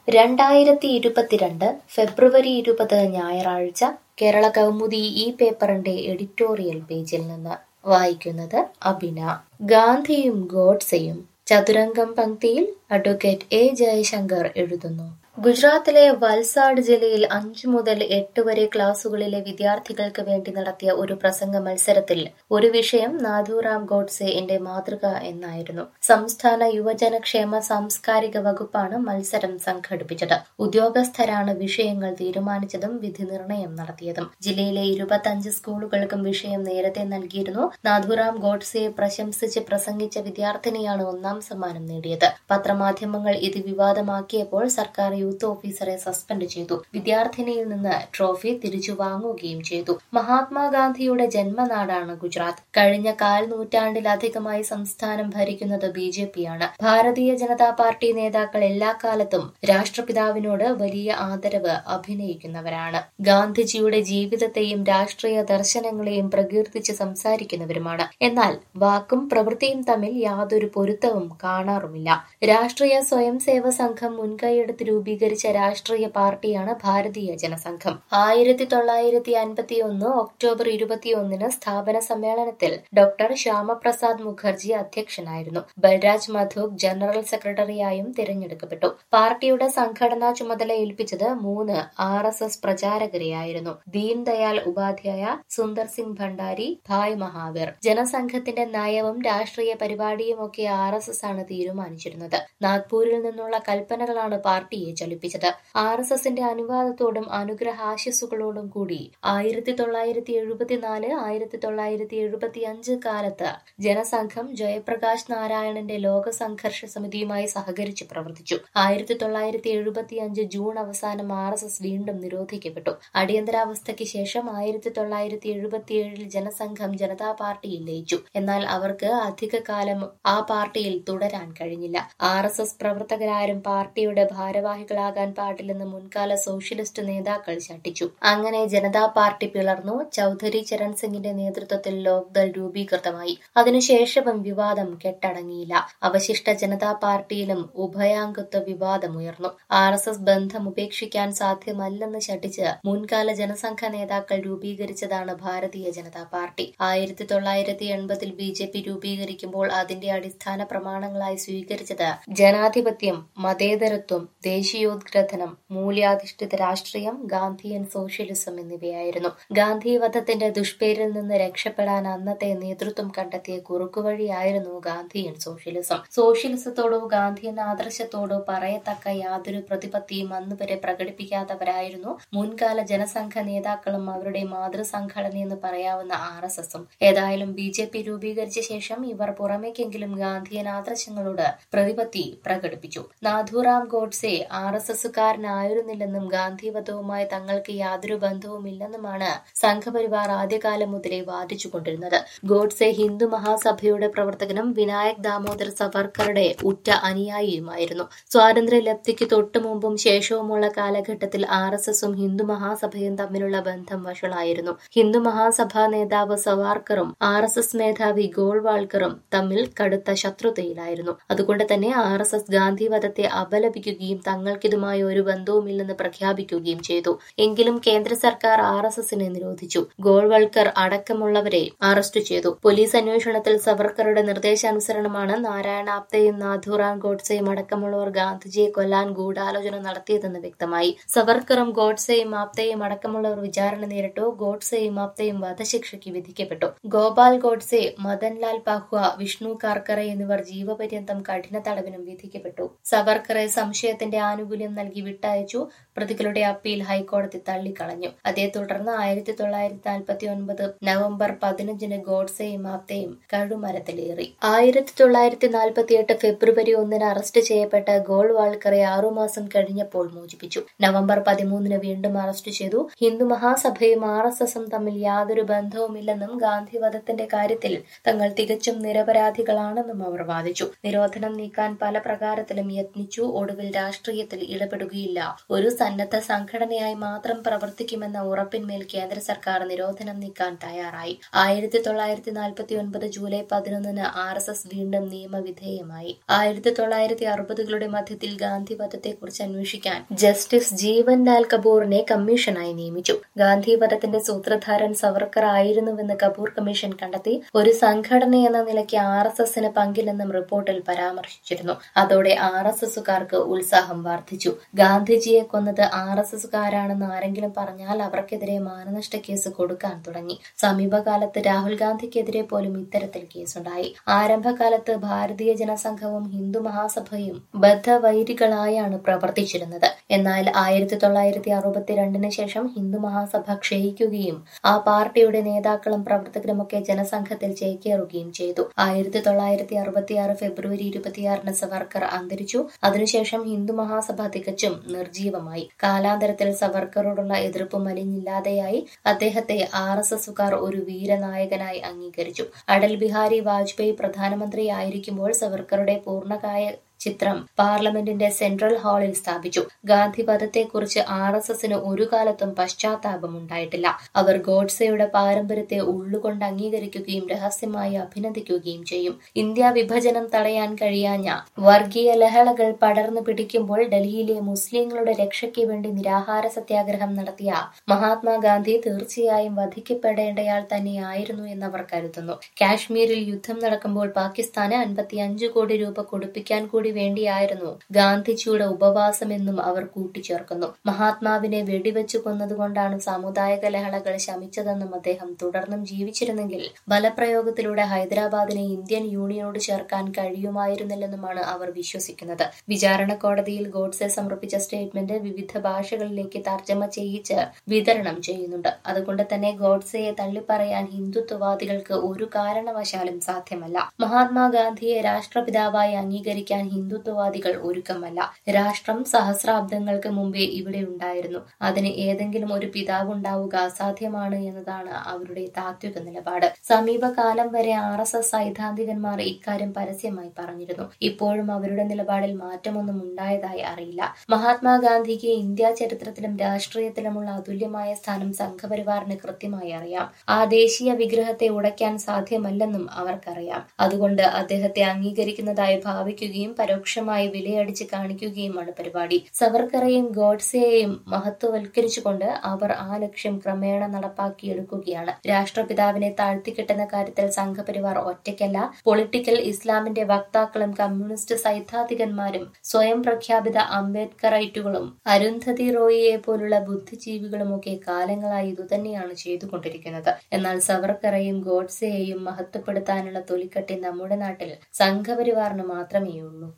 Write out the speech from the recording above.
രണ്ടായിരത്തി ഇരുപത്തിരണ്ട് ഫെബ്രുവരി ഇരുപത് ഞായറാഴ്ച കേരള കൗമുദി ഈ പേപ്പറിന്റെ എഡിറ്റോറിയൽ പേജിൽ നിന്ന് വായിക്കുന്നത് അബിന ഗാന്ധിയും ഗോഡ്സെയും ചതുരംഗം പങ്ക്തിയിൽ അഡ്വക്കേറ്റ് എ ജയശങ്കർ എഴുതുന്നു ഗുജറാത്തിലെ വൽസാഡ് ജില്ലയിൽ അഞ്ചു മുതൽ എട്ട് വരെ ക്ലാസുകളിലെ വിദ്യാർത്ഥികൾക്ക് വേണ്ടി നടത്തിയ ഒരു പ്രസംഗ മത്സരത്തിൽ ഒരു വിഷയം നാഥുറാം ഗോഡ്സെ എന്റെ മാതൃക എന്നായിരുന്നു സംസ്ഥാന യുവജനക്ഷേമ സാംസ്കാരിക വകുപ്പാണ് മത്സരം സംഘടിപ്പിച്ചത് ഉദ്യോഗസ്ഥരാണ് വിഷയങ്ങൾ തീരുമാനിച്ചതും വിധി നിർണയം നടത്തിയതും ജില്ലയിലെ ഇരുപത്തഞ്ച് സ്കൂളുകൾക്കും വിഷയം നേരത്തെ നൽകിയിരുന്നു നാഥുറാം ഗോഡ്സെയെ പ്രശംസിച്ച് പ്രസംഗിച്ച വിദ്യാർത്ഥിനിയാണ് ഒന്നാം സമ്മാനം നേടിയത് പത്രമാധ്യമങ്ങൾ ഇത് വിവാദമാക്കിയപ്പോൾ സർക്കാർ യൂത്ത് ഓഫീസറെ സസ്പെൻഡ് ചെയ്തു വിദ്യാർത്ഥിനിയിൽ നിന്ന് ട്രോഫി തിരിച്ചു വാങ്ങുകയും ചെയ്തു മഹാത്മാഗാന്ധിയുടെ ജന്മനാടാണ് ഗുജറാത്ത് കഴിഞ്ഞ കാൽ നൂറ്റാണ്ടിലധികമായി സംസ്ഥാനം ഭരിക്കുന്നത് ബി ജെ പിയാണ് ഭാരതീയ ജനതാ പാർട്ടി നേതാക്കൾ എല്ലാ കാലത്തും രാഷ്ട്രപിതാവിനോട് വലിയ ആദരവ് അഭിനയിക്കുന്നവരാണ് ഗാന്ധിജിയുടെ ജീവിതത്തെയും രാഷ്ട്രീയ ദർശനങ്ങളെയും പ്രകീർത്തിച്ച് സംസാരിക്കുന്നവരുമാണ് എന്നാൽ വാക്കും പ്രവൃത്തിയും തമ്മിൽ യാതൊരു പൊരുത്തവും കാണാറുമില്ല രാഷ്ട്രീയ സ്വയം സേവ സംഘം മുൻകൈയെടുത്ത് രൂപീകരിച്ച രാഷ്ട്രീയ പാർട്ടിയാണ് ഭാരതീയ ജനസംഘം ആയിരത്തി തൊള്ളായിരത്തി അൻപത്തി ഒന്ന് ഒക്ടോബർ ഇരുപത്തിയൊന്നിന് സ്ഥാപന സമ്മേളനത്തിൽ ഡോക്ടർ ശ്യാമപ്രസാദ് മുഖർജി അധ്യക്ഷനായിരുന്നു ബൽരാജ് മധോക് ജനറൽ സെക്രട്ടറിയായും തിരഞ്ഞെടുക്കപ്പെട്ടു പാർട്ടിയുടെ സംഘടനാ ചുമതല ഏൽപ്പിച്ചത് മൂന്ന് ആർ എസ് എസ് പ്രചാരകരെയായിരുന്നു ദീൻ ദയാൽ ഉപാധ്യായ സുന്ദർ സിംഗ് ഭണ്ഡാരി ഭായ് മഹാവീർ ജനസംഘത്തിന്റെ നയവും രാഷ്ട്രീയ പരിപാടിയുമൊക്കെ ആർ എസ് എസ് ആണ് തീരുമാനിച്ചിരുന്നത് നാഗ്പൂരിൽ നിന്നുള്ള കൽപ്പനകളാണ് പാർട്ടിയെ ചലിപ്പിച്ചത് ആർ എസ് എസിന്റെ അനുവാദത്തോടും അനുഗ്രഹാശിസുകളോടും കൂടി ആയിരത്തി തൊള്ളായിരത്തി എഴുപത്തിനാല് ആയിരത്തി തൊള്ളായിരത്തി എഴുപത്തി അഞ്ച് കാലത്ത് ജനസംഘം ജയപ്രകാശ് നാരായണന്റെ ലോക സംഘർഷ സമിതിയുമായി സഹകരിച്ച് പ്രവർത്തിച്ചു ആയിരത്തി തൊള്ളായിരത്തി എഴുപത്തി അഞ്ച് ജൂൺ അവസാനം ആർ എസ് എസ് വീണ്ടും നിരോധിക്കപ്പെട്ടു അടിയന്തരാവസ്ഥയ്ക്ക് ശേഷം ആയിരത്തി തൊള്ളായിരത്തി എഴുപത്തിയേഴിൽ ജനസംഘം ജനതാ പാർട്ടിയിൽ ലയിച്ചു എന്നാൽ അവർക്ക് അധികകാലം ആ പാർട്ടിയിൽ തുടരാൻ കഴിഞ്ഞില്ല ആർ എസ് എസ് പ്രവർത്തകരാരും പാർട്ടിയുടെ ഭാരവാഹികളാകാൻ പാടില്ലെന്ന് മുൻകാല സോഷ്യലിസ്റ്റ് നേതാക്കൾ ശഠിച്ചു അങ്ങനെ ജനതാ പാർട്ടി പിളർന്നു ചൌധരി ചരൺ സിംഗിന്റെ നേതൃത്വത്തിൽ ലോക്ദൾ രൂപീകൃതമായി അതിനുശേഷവും വിവാദം കെട്ടടങ്ങിയില്ല അവശിഷ്ട ജനതാ പാർട്ടിയിലും ഉഭയാംഗത്വ വിവാദമുയർന്നു ആർ എസ് എസ് ബന്ധം ഉപേക്ഷിക്കാൻ സാധ്യമല്ലെന്ന് ശഠിച്ച് മുൻകാല ജനസംഘ നേതാക്കൾ രൂപീകരിച്ചതാണ് ഭാരതീയ ജനതാ പാർട്ടി ആയിരത്തി തൊള്ളായിരത്തി എൺപതിൽ ബി ജെ പി രൂപീകരിക്കുമ്പോൾ അതിന്റെ അടിസ്ഥാന പ്രമാണങ്ങളായി സ്വീകരിച്ചത് ജനാധിപത്യം മതേതരത്വം ദേശീയോദ്ഗ്രഥനം മൂല്യാധിഷ്ഠിത രാഷ്ട്രീയം ഗാന്ധിയൻ സോഷ്യലിസം എന്നിവയായിരുന്നു ഗാന്ധി വധത്തിന്റെ ദുഷ്പേരിൽ നിന്ന് രക്ഷപ്പെടാൻ അന്നത്തെ നേതൃത്വം കണ്ടെത്തിയ കുറുക്കുവഴിയായിരുന്നു ഗാന്ധിയൻ സോഷ്യലിസം സോഷ്യലിസത്തോടോ ഗാന്ധിയൻ ആദർശത്തോടോ പറയത്തക്ക യാതൊരു പ്രതിപത്തിയും അന്നുവരെ പ്രകടിപ്പിക്കാത്തവരായിരുന്നു മുൻകാല ജനസംഘ നേതാക്കളും അവരുടെ മാതൃസംഘടനയെന്ന് പറയാവുന്ന ആർ എസ് എസും ഏതായാലും ബി ജെ പി രൂപീകരിച്ച ശേഷം ഇവർ പുറമേക്കെങ്കിലും ഗാന്ധിയൻ ആദർശങ്ങളോട് പ്രതിപത്തി പ്രകടിപ്പിച്ചു നാഥുറാം ഗോഡ്സെ ആർ എസ് എസുകാരനായിരുന്നില്ലെന്നും ഗാന്ധിവധവുമായി തങ്ങൾക്ക് യാതൊരു ബന്ധവുമില്ലെന്നുമാണ് സംഘപരിവാർ ആദ്യകാലം മുതലേ വാദിച്ചുകൊണ്ടിരുന്നത് ഗോഡ്സെ ഹിന്ദു മഹാസഭയുടെ പ്രവർത്തകനും വിനായക് ദാമോദർ സവർക്കറുടെ ഉറ്റ അനുയായിയുമായിരുന്നു സ്വാതന്ത്ര്യ ലബ്ധിക്ക് തൊട്ടു മുമ്പും ശേഷവുമുള്ള കാലഘട്ടത്തിൽ ആർ എസ് എസും ഹിന്ദു മഹാസഭയും തമ്മിലുള്ള ബന്ധം വഷളായിരുന്നു ഹിന്ദു മഹാസഭാ നേതാവ് സവാർക്കറും ആർ എസ് എസ് മേധാവി ഗോൾവാൾക്കറും തമ്മിൽ കടുത്ത ശത്രുതയിലായിരുന്നു അതുകൊണ്ട് തന്നെ ആർ എസ് എസ് ഗാന്ധി വധത്തെ അപലപിക്കുകയും തങ്ങൾക്കിതുമായി ഒരു ബന്ധവുമില്ലെന്ന് പ്രഖ്യാപിക്കുകയും ചെയ്തു എങ്കിലും കേന്ദ്ര സർക്കാർ ആർ എസ് എസിനെ നിരോധിച്ചു ഗോൾവൾക്കർ അടക്കമുള്ളവരെ അറസ്റ്റ് ചെയ്തു പോലീസ് അന്വേഷണത്തിൽ സവർക്കറുടെ നിർദ്ദേശാനുസരണമാണ് നാരായണ ആപ്തയും നാഥുറാം ഗോഡ്സെയും അടക്കമുള്ളവർ ഗാന്ധിജിയെ കൊല്ലാൻ ഗൂഢാലോചന നടത്തിയതെന്ന് വ്യക്തമായി സവർക്കറും ഗോഡ്സെയും ആപ്തയും അടക്കമുള്ളവർ വിചാരണ നേരിട്ടു ഗോഡ്സെയും ആപ്തയും വധശിക്ഷയ്ക്ക് വിധിക്കപ്പെട്ടു ഗോപാൽ ഗോഡ്സെ മദൻലാൽ പാഹ്വ വിഷ്ണു കാർക്കറെ എന്നിവർ ജീവപര്യന്തം കഠിന തടവിനും വിധിക്കപ്പെട്ടു സവർക്കറെ സംശയത്തിന്റെ ആനുകൂല്യം നൽകി വിട്ടയച്ചു പ്രതികളുടെ അപ്പീൽ ഹൈക്കോടതി തള്ളിക്കളഞ്ഞു അതേ തുടർന്ന് ആയിരത്തി തൊള്ളായിരത്തി നാൽപ്പത്തി ഒൻപത് നവംബർ പതിനഞ്ചിന് ഗോഡ്സെയും ആപ്തയും കഴുമരത്തിലേറി ആയിരത്തി തൊള്ളായിരത്തി നാൽപ്പത്തിയെട്ട് ഫെബ്രുവരി ഒന്നിന് അറസ്റ്റ് ചെയ്യപ്പെട്ട ഗോൾവാൾക്കറെ ആറുമാസം കഴിഞ്ഞപ്പോൾ മോചിപ്പിച്ചു നവംബർ പതിമൂന്നിന് വീണ്ടും അറസ്റ്റ് ചെയ്തു ഹിന്ദു മഹാസഭയും ആർ എസ് എസും തമ്മിൽ യാതൊരു ബന്ധവുമില്ലെന്നും ഗാന്ധി വധത്തിന്റെ കാര്യത്തിൽ തങ്ങൾ തികച്ചും നിരപരാധികളാണെന്നും അവർ വാദിച്ചു പ്രഖ്യാപിച്ചു നിരോധനം നീക്കാൻ പല പ്രകാരത്തിലും യത്നിച്ചു ഒടുവിൽ രാഷ്ട്രീയത്തിൽ ഇടപെടുകയില്ല ഒരു സന്നദ്ധ സംഘടനയായി മാത്രം പ്രവർത്തിക്കുമെന്ന ഉറപ്പിന്മേൽ കേന്ദ്ര സർക്കാർ നിരോധനം നീക്കാൻ തയ്യാറായി ആയിരത്തി തൊള്ളായിരത്തി നാൽപ്പത്തി ഒൻപത് ജൂലൈ പതിനൊന്നിന് ആർ എസ് എസ് വീണ്ടും നിയമവിധേയമായി ആയിരത്തി തൊള്ളായിരത്തി അറുപതുകളുടെ മധ്യത്തിൽ ഗാന്ധി വധത്തെക്കുറിച്ച് അന്വേഷിക്കാൻ ജസ്റ്റിസ് ജീവൻ ലാൽ കപൂറിനെ കമ്മീഷനായി നിയമിച്ചു ഗാന്ധി വധത്തിന്റെ സൂത്രധാരൻ സവർക്കർ ആയിരുന്നുവെന്ന് കപൂർ കമ്മീഷൻ കണ്ടെത്തി ഒരു സംഘടന എന്ന നിലയ്ക്ക് ആർ എസ് എസിന് പങ്കില്ലെന്നും റിപ്പോർട്ടിൽ പരാമർശിച്ചിരുന്നു അതോടെ ആർ എസ് എസുകാർക്ക് ഉത്സാഹം വർദ്ധിച്ചു ഗാന്ധിജിയെ കൊന്നത് ആർ എസ് എസുകാരാണെന്ന് ആരെങ്കിലും പറഞ്ഞാൽ അവർക്കെതിരെ മാനനഷ്ട കേസ് കൊടുക്കാൻ തുടങ്ങി സമീപകാലത്ത് രാഹുൽ ഗാന്ധിക്കെതിരെ പോലും ഇത്തരത്തിൽ കേസുണ്ടായി ആരംഭകാലത്ത് ഭാരതീയ ജനസംഘവും ഹിന്ദു മഹാസഭയും ബദ്ധവൈരികളായാണ് പ്രവർത്തിച്ചിരുന്നത് എന്നാൽ ആയിരത്തി തൊള്ളായിരത്തി അറുപത്തിരണ്ടിന് ശേഷം ഹിന്ദു മഹാസഭ ക്ഷയിക്കുകയും ആ പാർട്ടിയുടെ നേതാക്കളും പ്രവർത്തകരുമൊക്കെ ജനസംഘത്തിൽ ചേക്കേറുകയും ചെയ്തു ആയിരത്തി തൊള്ളായിരത്തി അറുപത്തിയാറ് ഫെബ്രുവരി ഇരുപത്തിയാറിന് സവർക്കർ അന്തരിച്ചു അതിനുശേഷം ഹിന്ദു മഹാസഭ തികച്ചും നിർജീവമായി കാലാന്തരത്തിൽ സവർക്കറോടുള്ള എതിർപ്പ് മലിഞ്ഞില്ലാതെയായി അദ്ദേഹത്തെ ആർ എസ് എസുകാർ ഒരു വീരനായകനായി അംഗീകരിച്ചു അടൽ ബിഹാരി വാജ്പേയി പ്രധാനമന്ത്രിയായിരിക്കുമ്പോൾ സവർക്കറുടെ പൂർണ്ണകായ ചിത്രം പാർലമെന്റിന്റെ സെൻട്രൽ ഹാളിൽ സ്ഥാപിച്ചു ഗാന്ധി വധത്തെക്കുറിച്ച് ആർ എസ് എസിന് ഒരു കാലത്തും പശ്ചാത്താപമുണ്ടായിട്ടില്ല അവർ ഗോഡ്സെയുടെ പാരമ്പര്യത്തെ ഉള്ളുകൊണ്ട് അംഗീകരിക്കുകയും രഹസ്യമായി അഭിനന്ദിക്കുകയും ചെയ്യും ഇന്ത്യ വിഭജനം തടയാൻ കഴിയാഞ്ഞ വർഗീയ ലഹളകൾ പടർന്നു പിടിക്കുമ്പോൾ ഡൽഹിയിലെ മുസ്ലിങ്ങളുടെ രക്ഷയ്ക്ക് വേണ്ടി നിരാഹാര സത്യാഗ്രഹം നടത്തിയ മഹാത്മാഗാന്ധി തീർച്ചയായും വധിക്കപ്പെടേണ്ടയാൾ തന്നെയായിരുന്നു എന്നവർ കരുതുന്നു കാശ്മീരിൽ യുദ്ധം നടക്കുമ്പോൾ പാകിസ്ഥാന് അൻപത്തിയഞ്ചു കോടി രൂപ കൊടുപ്പിക്കാൻ കൂടി വേണ്ടിയായിരുന്നു ഗാന്ധിജിയുടെ ഉപവാസമെന്നും അവർ കൂട്ടിച്ചേർക്കുന്നു മഹാത്മാവിനെ വെടിവെച്ചു കൊന്നതുകൊണ്ടാണ് സാമുദായിക ലഹളകൾ ശമിച്ചതെന്നും അദ്ദേഹം തുടർന്നും ജീവിച്ചിരുന്നെങ്കിൽ ബലപ്രയോഗത്തിലൂടെ ഹൈദരാബാദിനെ ഇന്ത്യൻ യൂണിയനോട് ചേർക്കാൻ കഴിയുമായിരുന്നില്ലെന്നുമാണ് അവർ വിശ്വസിക്കുന്നത് വിചാരണ കോടതിയിൽ ഗോഡ്സെ സമർപ്പിച്ച സ്റ്റേറ്റ്മെന്റ് വിവിധ ഭാഷകളിലേക്ക് തർജ്ജമ ചെയ്യിച്ച് വിതരണം ചെയ്യുന്നുണ്ട് അതുകൊണ്ട് തന്നെ ഗോഡ്സെയെ തള്ളിപ്പറയാൻ ഹിന്ദുത്വവാദികൾക്ക് ഒരു കാരണവശാലും സാധ്യമല്ല മഹാത്മാഗാന്ധിയെ രാഷ്ട്രപിതാവായി അംഗീകരിക്കാൻ ഹിന്ദുത്വവാദികൾ ഒരുക്കമല്ല രാഷ്ട്രം സഹസ്രാബ്ദങ്ങൾക്ക് മുമ്പേ ഇവിടെ ഉണ്ടായിരുന്നു അതിന് ഏതെങ്കിലും ഒരു പിതാവുണ്ടാവുക അസാധ്യമാണ് എന്നതാണ് അവരുടെ താത്വിക നിലപാട് സമീപകാലം വരെ ആർ എസ് എസ് സൈദ്ധാന്തികന്മാർ ഇക്കാര്യം പരസ്യമായി പറഞ്ഞിരുന്നു ഇപ്പോഴും അവരുടെ നിലപാടിൽ മാറ്റമൊന്നും ഉണ്ടായതായി അറിയില്ല മഹാത്മാഗാന്ധിക്ക് ഇന്ത്യ ചരിത്രത്തിലും രാഷ്ട്രീയത്തിലുമുള്ള അതുല്യമായ സ്ഥാനം സംഘപരിവാറിന് കൃത്യമായി അറിയാം ആ ദേശീയ വിഗ്രഹത്തെ ഉടയ്ക്കാൻ സാധ്യമല്ലെന്നും അവർക്കറിയാം അതുകൊണ്ട് അദ്ദേഹത്തെ അംഗീകരിക്കുന്നതായി ഭാവിക്കുകയും പരോക്ഷമായി വിലയടിച്ച് കാണിക്കുകയുമാണ് പരിപാടി സവർക്കറേയും ഗോഡ്സെയെയും മഹത്വവൽക്കരിച്ചുകൊണ്ട് അവർ ആ ലക്ഷ്യം ക്രമേണ നടപ്പാക്കിയെടുക്കുകയാണ് രാഷ്ട്രപിതാവിനെ താഴ്ത്തിക്കെട്ടുന്ന കാര്യത്തിൽ സംഘപരിവാർ ഒറ്റയ്ക്കല്ല പൊളിറ്റിക്കൽ ഇസ്ലാമിന്റെ വക്താക്കളും കമ്മ്യൂണിസ്റ്റ് സൈദ്ധാന്തികന്മാരും സ്വയം പ്രഖ്യാപിത അംബേദ്കറൈറ്റുകളും അരുന്ധതി റോയിയെ പോലുള്ള ബുദ്ധിജീവികളുമൊക്കെ കാലങ്ങളായി ഇതുതന്നെയാണ് ചെയ്തുകൊണ്ടിരിക്കുന്നത് എന്നാൽ സവർക്കറേയും ഗോഡ്സെയെയും മഹത്വപ്പെടുത്താനുള്ള തൊലിക്കട്ടി നമ്മുടെ നാട്ടിൽ സംഘപരിവാറിന് മാത്രമേയുള്ളൂ